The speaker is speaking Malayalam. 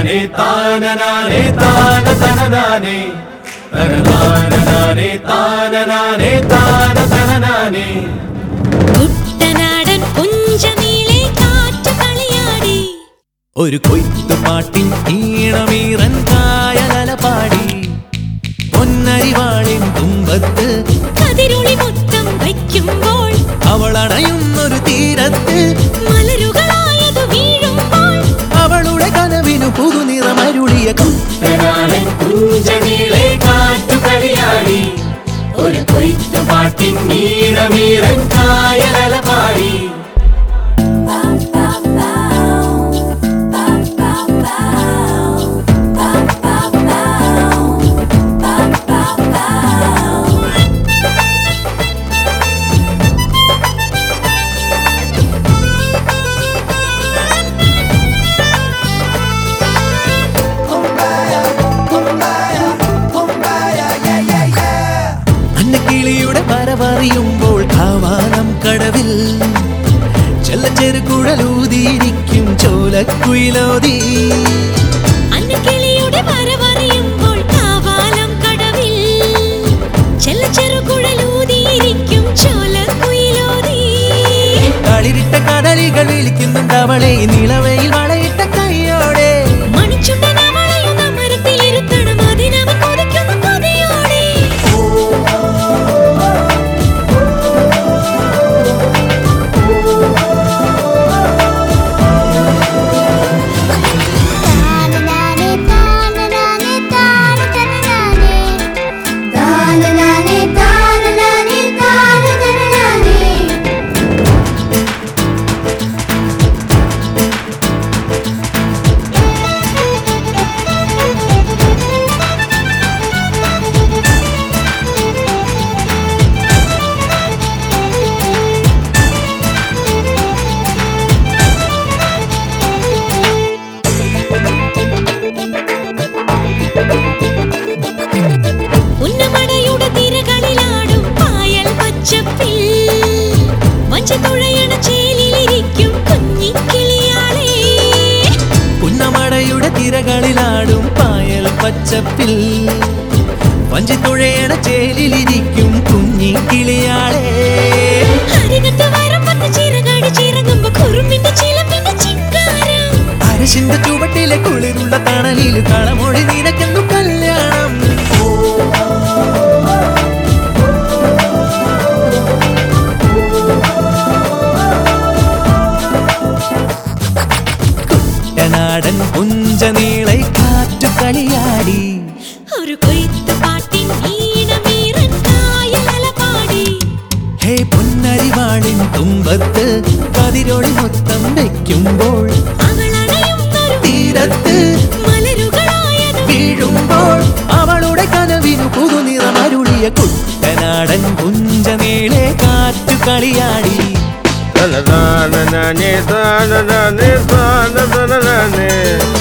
തനനാനെ താനനാനെ താന തനനാനെ തനനാനനാനെ താനനാനെ താന തനനാനെ കുട്ടനാടൻ കുഞ്ചനീളെ കാറ്റു കളിയാടി ഒരു കൊയ്ത്തുപാട്ടിൻ ഈണമീറൻ കായലല പാടി പൊന്നരിവാളിൻ തുമ്പത്ത് കതിരൊളി മൊത്തം വയ്ക്കുമ്പോൾ അവളണയുന്നൊരു തീരത്ത് മലരുകളായതു വീഴുമ്പോൾ അവളുടെ കനവിനു പുതുനിറമരുളിയ തനാനെ കുഞ്ചനീളെ കാറ്റു കളിയാടി ഒരു കൊയ്ത്തു പാട്ടിൻ നീളമീറൻ കായലല പാടി അന്നക്കിളിയുടെ വരവറിയുമ്പോൾ കാവാനം കടവിൽ ചെല്ലച്ചെറുകുഴലൂതിയിരിക്കും ചോലക്കുയിലോതി അന്നക്കിളിയുടെ വരവറിയുമ്പോൾ കാവാലം കടവിൽ ചെല്ലച്ചെറുകുഴലൂതിയിരിക്കും ചോലക്കുയിലോതി കളിരിട്ട കടലികൾ വിളിക്കുന്നുണ്ട് അവളെ നിളവയിൽ വളയിട്ട കൈയോടെ മണിച്ചുണ്ടൻ അവളെയും മരത്തിലിരുത്തണം അതിനവ കൊതിക്കുന്ന കൊതിയോടെ താനനാനെ താനനാനെ താനതനനാനെ താനനാനെ താനനാനെ താനതനനാനെ ഉന്നമടയുടെ തിരകളിലാടും പായൽ പച്ചപ്പിൽ വഞ്ചതുഴയണ ചേലിലിരിക്കും കുഞ്ഞിക്കിളിയാളെ പുന്നമടയുടെ തിരകളിലാടും പായൽ പച്ചപ്പിൽ വഞ്ചിത്തുഴയണ ചേലിലിരിക്കും കുഞ്ഞി കിളിയാളെ അരികത്ത് വരമ്പത്ത് ചിറകാടി ചിറങ്ങുമ്പോ കുറുമ്പിന്റെ ചിലമ്പിന്റെ ചിങ്കാരം അരശിന്റെ ചുവട്ടിലെ കുളിരുള്ള തണലിൽ കളമൊഴി നിനക്കെന്നു കല്യാണം കുട്ടനാടൻ പുഞ്ചനീളை കാറ്റു കളിയാടി ഒരു കൊയ്ത്ത് പാട്ടിൻ ഈണമീറൻ കായലല പാടി ഹേ പൊന്നരിവാളിൻ തുമ്പത്ത് കതിരൊളി മൊത്തം വെക്കുമ്പോൾ അവളണയുന്നൊരു തീരത്ത് മലരുകളായത് വീഴുമ്പോൾ അവളുടെ കനവിനു പുതുനിറമരുളിയ കുട്ടനാടൻ പുഞ്ചനീളെ കാറ്റു കളിയാടി തനനാനെ താനനാനെ താനതനനാനെ